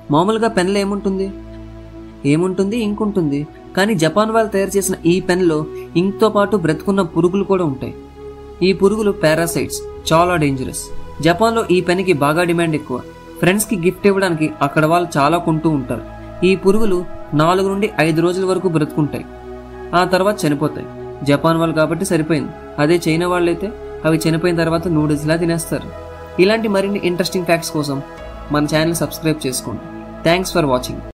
మామూలుగా పెన్లో ఏముంటుంది ఏముంటుంది ఇంక్ ఉంటుంది కానీ జపాన్ వాళ్ళు తయారు చేసిన ఈ పెన్లో ఇంక్తో పాటు బ్రతుకున్న పురుగులు కూడా ఉంటాయి ఈ పురుగులు పారాసైట్స్ చాలా డేంజరస్ జపాన్లో ఈ పెన్కి బాగా డిమాండ్ ఎక్కువ ఫ్రెండ్స్కి గిఫ్ట్ ఇవ్వడానికి అక్కడ వాళ్ళు చాలా కొంటూ ఉంటారు ఈ పురుగులు నాలుగు నుండి ఐదు రోజుల వరకు బ్రతుకుంటాయి ఆ తర్వాత చనిపోతాయి జపాన్ వాళ్ళు కాబట్టి సరిపోయింది అదే చైనా వాళ్ళైతే అవి చనిపోయిన తర్వాత నూడిల్స్లా తినేస్తారు ఇలాంటి మరిన్ని ఇంట్రెస్టింగ్ ఫ్యాక్ట్స్ కోసం మన ఛానల్ సబ్స్క్రైబ్ చేసుకోండి థ్యాంక్స్ ఫర్ వాచింగ్